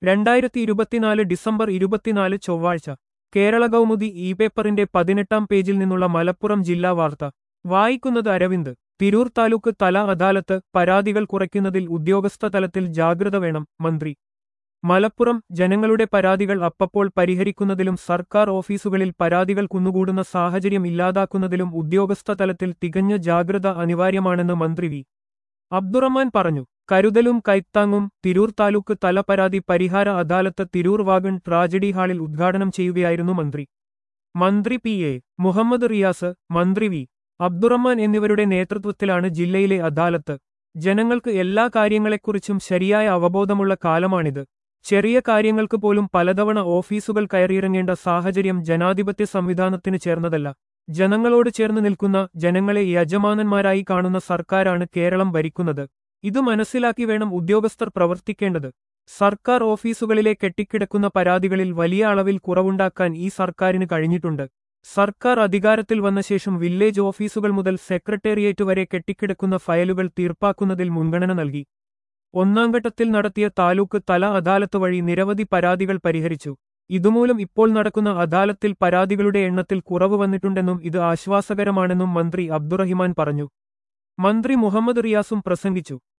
രണ്ടായിരത്തി ഇരുപത്തിനാല് ഡിസംബർ ഇരുപത്തിനാല് ചൊവ്വാഴ്ച കേരള കൗമുദി ഇ പേപ്പറിന്റെ പതിനെട്ടാം പേജിൽ നിന്നുള്ള മലപ്പുറം ജില്ലാ വാർത്ത വായിക്കുന്നത് അരവിന്ദ് തിരൂർ താലൂക്ക് തല അദാലത്ത് പരാതികൾ കുറയ്ക്കുന്നതിൽ ഉദ്യോഗസ്ഥ തലത്തിൽ ജാഗ്രത വേണം മന്ത്രി മലപ്പുറം ജനങ്ങളുടെ പരാതികൾ അപ്പപ്പോൾ പരിഹരിക്കുന്നതിലും സർക്കാർ ഓഫീസുകളിൽ പരാതികൾ കുന്നുകൂടുന്ന സാഹചര്യം ഇല്ലാതാക്കുന്നതിലും ഉദ്യോഗസ്ഥ തലത്തിൽ തികഞ്ഞ ജാഗ്രത അനിവാര്യമാണെന്ന് മന്ത്രി വി അബ്ദുറഹ്മാൻ പറഞ്ഞു കരുതലും കൈത്താങ്ങും തിരൂർ താലൂക്ക് തല പരാതി പരിഹാര അദാലത്ത് തിരൂർ വാഗൺ ട്രാജഡി ഹാളിൽ ഉദ്ഘാടനം ചെയ്യുകയായിരുന്നു മന്ത്രി മന്ത്രി പി എ മുഹമ്മദ് റിയാസ് മന്ത്രി വി അബ്ദുറഹ്മാൻ എന്നിവരുടെ നേതൃത്വത്തിലാണ് ജില്ലയിലെ അദാലത്ത് ജനങ്ങൾക്ക് എല്ലാ കാര്യങ്ങളെക്കുറിച്ചും ശരിയായ അവബോധമുള്ള കാലമാണിത് ചെറിയ കാര്യങ്ങൾക്ക് പോലും പലതവണ ഓഫീസുകൾ കയറിയിറങ്ങേണ്ട സാഹചര്യം ജനാധിപത്യ സംവിധാനത്തിന് ചേർന്നതല്ല ജനങ്ങളോട് ചേർന്ന് നിൽക്കുന്ന ജനങ്ങളെ യജമാനന്മാരായി കാണുന്ന സർക്കാരാണ് കേരളം ഭരിക്കുന്നത് ഇത് മനസ്സിലാക്കി വേണം ഉദ്യോഗസ്ഥർ പ്രവർത്തിക്കേണ്ടത് സർക്കാർ ഓഫീസുകളിലെ കെട്ടിക്കിടക്കുന്ന പരാതികളിൽ വലിയ അളവിൽ കുറവുണ്ടാക്കാൻ ഈ സർക്കാരിന് കഴിഞ്ഞിട്ടുണ്ട് സർക്കാർ അധികാരത്തിൽ വന്ന ശേഷം വില്ലേജ് ഓഫീസുകൾ മുതൽ സെക്രട്ടേറിയറ്റ് വരെ കെട്ടിക്കിടക്കുന്ന ഫയലുകൾ തീർപ്പാക്കുന്നതിൽ മുൻഗണന നൽകി ഒന്നാം ഘട്ടത്തിൽ നടത്തിയ താലൂക്ക് തല അദാലത്ത് വഴി നിരവധി പരാതികൾ പരിഹരിച്ചു ഇതുമൂലം ഇപ്പോൾ നടക്കുന്ന അദാലത്തിൽ പരാതികളുടെ എണ്ണത്തിൽ കുറവ് വന്നിട്ടുണ്ടെന്നും ഇത് ആശ്വാസകരമാണെന്നും മന്ത്രി അബ്ദുറഹിമാൻ പറഞ്ഞു മന്ത്രി മുഹമ്മദ് റിയാസും പ്രസംഗിച്ചു